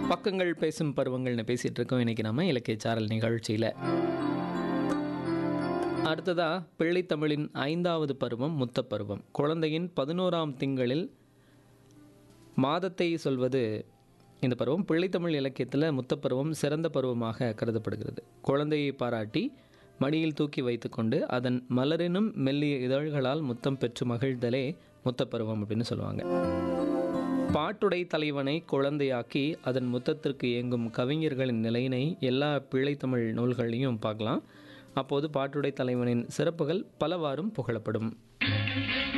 பக்கங்கள் பேசும் பருவங்கள்னு பேசிகிட்டு இருக்கோம் இன்றைக்கி நம்ம இலக்கிய சாரல் நிகழ்ச்சியில் அடுத்ததா பிள்ளைத்தமிழின் ஐந்தாவது பருவம் முத்த பருவம் குழந்தையின் பதினோராம் திங்களில் மாதத்தை சொல்வது இந்த பருவம் பிள்ளைத்தமிழ் இலக்கியத்தில் முத்தப்பருவம் சிறந்த பருவமாக கருதப்படுகிறது குழந்தையை பாராட்டி மடியில் தூக்கி வைத்துக்கொண்டு அதன் மலரினும் மெல்லிய இதழ்களால் முத்தம் பெற்று மகிழ்தலே முத்தப்பருவம் அப்படின்னு சொல்லுவாங்க பாட்டுடை தலைவனை குழந்தையாக்கி அதன் முத்தத்திற்கு இயங்கும் கவிஞர்களின் நிலையினை எல்லா பிள்ளைத்தமிழ் நூல்களையும் பார்க்கலாம் அப்போது பாட்டுடை தலைவனின் சிறப்புகள் பலவாறும் புகழப்படும்